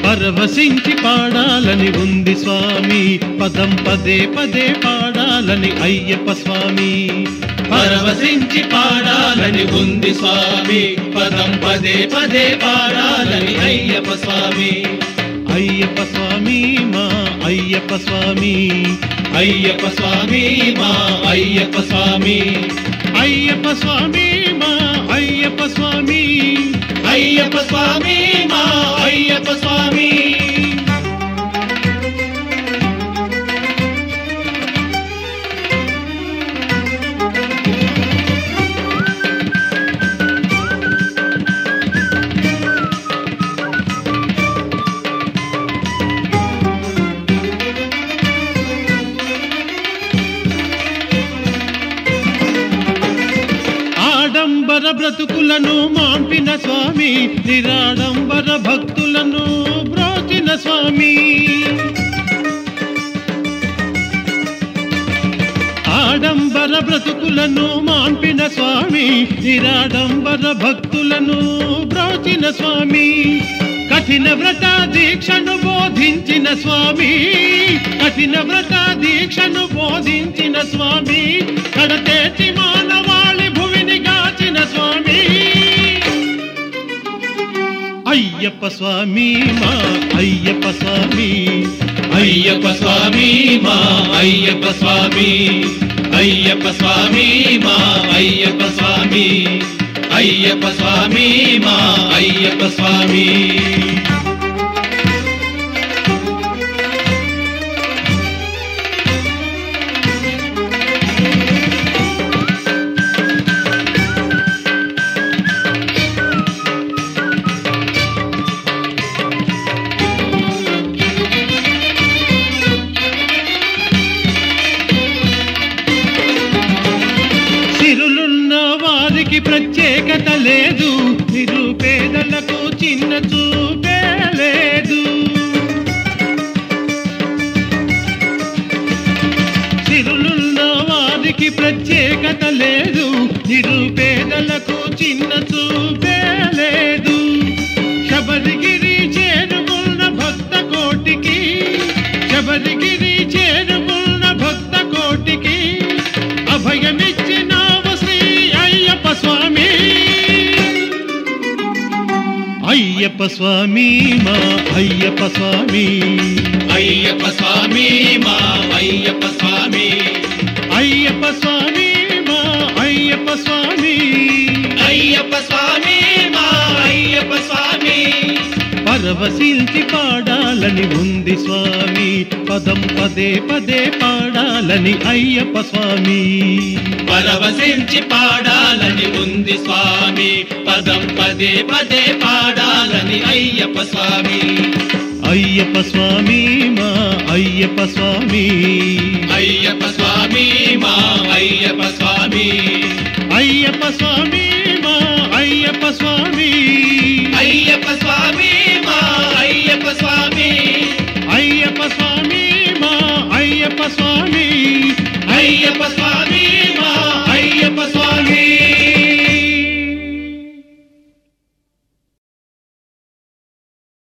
పరవశించి పాడాలని ఉంది స్వామి పదం పదే పదే పాడాలని అయ్యప్ప స్వామి పరవశించి పాడాలని ఉంది స్వామి పదం పదే పదే పాడాలని అయ్యప్ప స్వామి అయ్యప్ప స్వామి మా అయ్యప్ప స్వామి అయ్యప్ప స్వామి మా అయ్యప్ప స్వామి అయ్యప్ప స్వామి మా అయ్యప్ప స్వామి అయ్యప్ప స్వామి మా అయ్యప్ప స్వామి ఆడంబర బ్రతుకులను మాంపిన స్వామి నిరాడంబర భక్తులను బ్రోచిన స్వామి ఆడంబర బ్రతుకులను మాంపిన స్వామి నిరాడంబర భక్తులను బ్రోచిన స్వామి కఠిన వ్రత దీక్షను బోధించిన స్వామి కఠిన వ్రత దీక్షను బోధించిన స్వామి కడతేటి మానవాళి భువిని గాచిన స్వామి అయ్యప్ప స్వామి మా అయ్యప్ప స్వామి అయ్యప్ప స్వామి మా అయ్యప్ప స్వామి అయ్యప్ప స్వామి మా అయ్యప్ప స్వామి అయ్యప్ప స్వామి మా అయ్యప్ప స్వామి సిరులున్న వారికి ప్రత్యేకత లేదు నిరుపేదలకు చిన్న చూపే లేదు సిరులున్న వారికి ప్రత్యేకత లేదు నిరుపేదలకు చిన్న చూపే లేదు శబరిగిరి చేరుకున్న భక్త కోటికి శబరిగిరి చేరుకున్న భక్త కోటికి అభయమిచ్చినావు శ్రీ అయ్యప్ప స్వామి అయ్యప్ప స్వామి మా అయ్యప్ప స్వామి అయ్యప్ప స్వామి మా అయ్యప్ప స్వామి అయ్యప్ప స్వామి మా అయ్యప్ప స్వామి అయ్యప్ప స్వామి మా అయ్యప్ప స్వామి పరవశిల్చి పాడాలని ఉంది స్వామి పదం పదే పదే పాడాలని అయ్యప్ప స్వామి పరవశించి పాడాలని ఉంది స్వామి పదం పదే పదే పాడాలని అయ్యప్ప స్వామి అయ్యప్ప స్వామి మా అయ్యప్ప స్వామి అయ్యప్ప స్వామి మా అయ్యప్ప స్వామి అయ్యప్ప స్వామి